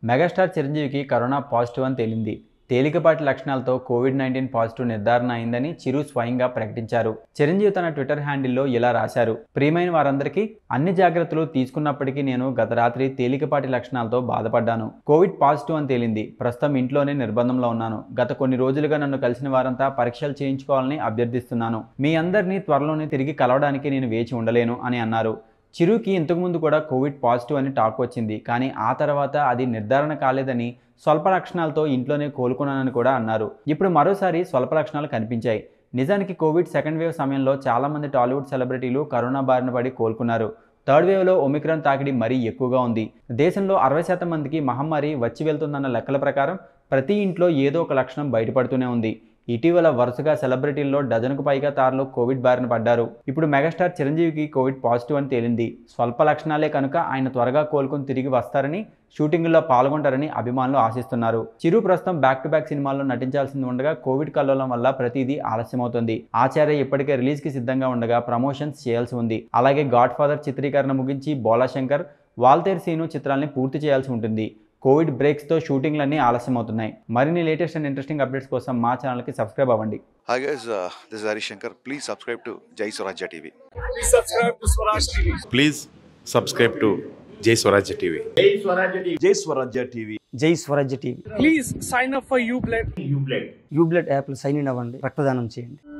Megastar చిరంజీవికి corona positive అని తేలింది తేలికపాటి లక్షణాలతో కోవిడ్ నైన్టీన్ పాజిటివ్ నిర్ధారణ అయిందని చిరు స్వయంగా ప్రకటించారు చిరంజీవి తన ట్విట్టర్ హ్యాండిల్లో ఇలా రాశారు ప్రియమైన వారందరికీ అన్ని జాగ్రత్తలు తీసుకున్నప్పటికీ నేను గత రాత్రి తేలికపాటి లక్షణాలతో బాధపడ్డాను కోవిడ్ పాజిటివ్ అని తేలింది ప్రస్తుతం ఇంట్లోనే నిర్బంధంలో ఉన్నాను గత కొన్ని రోజులుగా నన్ను కలిసిన వారంతా పరీక్షలు చేయించుకోవాలని అభ్యర్థిస్తున్నాను మీ అందరినీ త్వరలోనే తిరిగి కలవడానికి నేను వేచి ఉండలేను అని అన్నారు చిరుకి ఇంతకుముందు కూడా కోవిడ్ పాజిటివ్ అని టాక్ వచ్చింది కానీ ఆ తర్వాత అది నిర్ధారణ కాలేదని స్వల్ప లక్షణాలతో ఇంట్లోనే కోలుకున్నానని కూడా అన్నారు ఇప్పుడు మరోసారి స్వల్ప లక్షణాలు కనిపించాయి నిజానికి కోవిడ్ సెకండ్ వేవ్ సమయంలో చాలామంది టాలీవుడ్ సెలబ్రిటీలు కరోనా బారిన పడి కోలుకున్నారు థర్డ్ వేవ్లో ఒమిక్రాన్ తాకిడి మరీ ఎక్కువగా ఉంది దేశంలో అరవై శాతం మందికి మహమ్మారి వచ్చి వెళ్తుందన్న లెక్కల ప్రకారం ప్రతి ఇంట్లో ఏదో ఒక లక్షణం బయటపడుతూనే ఉంది ఇటీవల వరుసగా సెలబ్రిటీల్లో డజన్కు పైగా తారలు కోవిడ్ బారిన పడ్డారు ఇప్పుడు మెగాస్టార్ చిరంజీవికి కోవిడ్ పాజిటివ్ అని తేలింది స్వల్ప లక్షణాలే కనుక ఆయన త్వరగా కోలుకొని తిరిగి వస్తారని షూటింగ్లో పాల్గొంటారని అభిమానులు ఆశిస్తున్నారు చిరు ప్రస్తుతం బ్యాక్ టు బ్యాక్ సినిమాల్లో నటించాల్సింది ఉండగా కోవిడ్ కల్లోలం వల్ల ప్రతిదీ ఆలస్యమవుతుంది ఆచార్య ఇప్పటికే రిలీజ్ కి సిద్ధంగా ఉండగా ప్రమోషన్స్ చేయాల్సి ఉంది అలాగే గాడ్ ఫాదర్ చిత్రీకరణ ముగించి బోలాశంకర్ వాల్తేర్ సీను చిత్రాల్ని పూర్తి చేయాల్సి ఉంటుంది కోవిడ్ బ్రేక్స్తో షూటింగ్లన్నీ ఆలస్యమవుతున్నాయి మరిన్ని లేటెస్ట్ అండ్ ఇంట్రెస్టింగ్ అప్డేట్స్ కోసం మా ఛానల్కి సబ్స్క్రైబ్ అవ్వండి Hi guys, uh, this is Hari Shankar. Please subscribe to Jai Swarajya TV. Please subscribe to Swaraj TV. Please subscribe to Jai Swarajya TV Jai Swarajya TV Jai Swarajya TV Please sign up for UBLED. UBLED యాప్లో sign in అవ్వండి రక్తదానం చేయండి